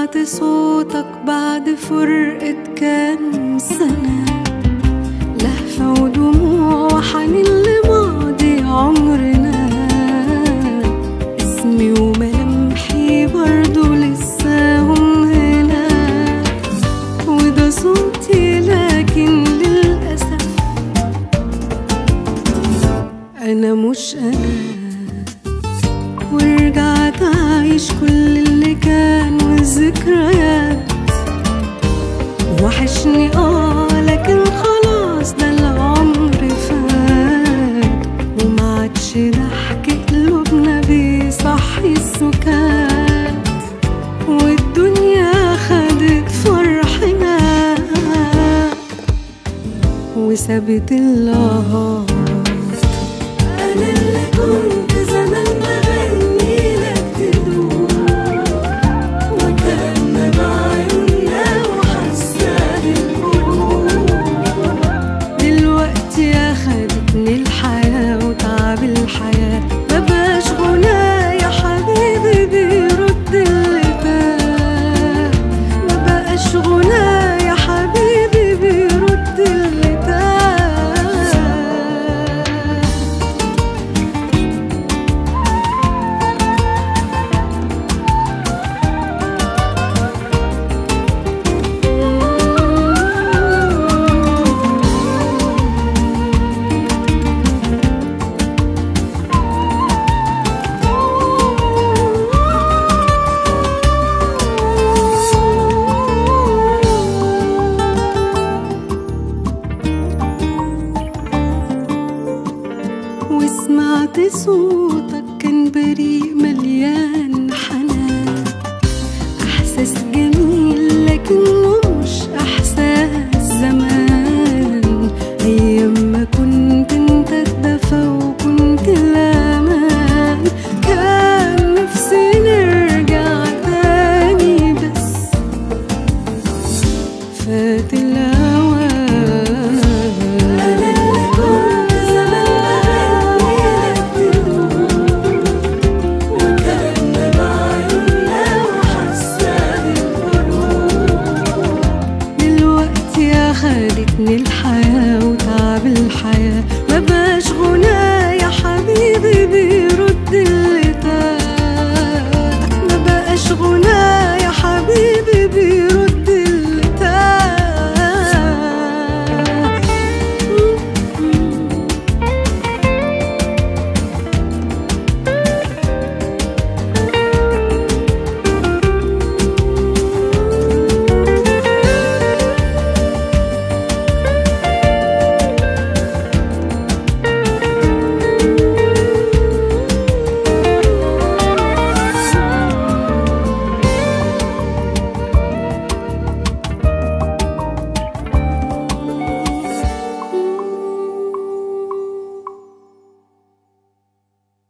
سمعت صوتك بعد فرقة كام سنة لهفة ودموع وحنين لماضي عمرنا اسمي وملامحي برضو لسه هم هنا وده صوتي لكن للأسف أنا مش أنا ورجعت أعيش كل اللي كان والذكريات وحشني اه لكن خلاص ده العمر فات وما عادش ضحك قلوبنا بيصحي السكات والدنيا خدت فرحنا وسابت اللهات أنا اللي كنت زمان بغني لك تدوم وكان بعيوننا وحاسة بالقلوب دلوقتي أخدتني الحياة وتعب الحياة مبقاش غنى يا حبيبي بيرد اللي تاه مبقاش غنى يا حبيبي بيرد اللي تاه وسمعت صوتك كان بريء مليان حنان احساس جميل لكن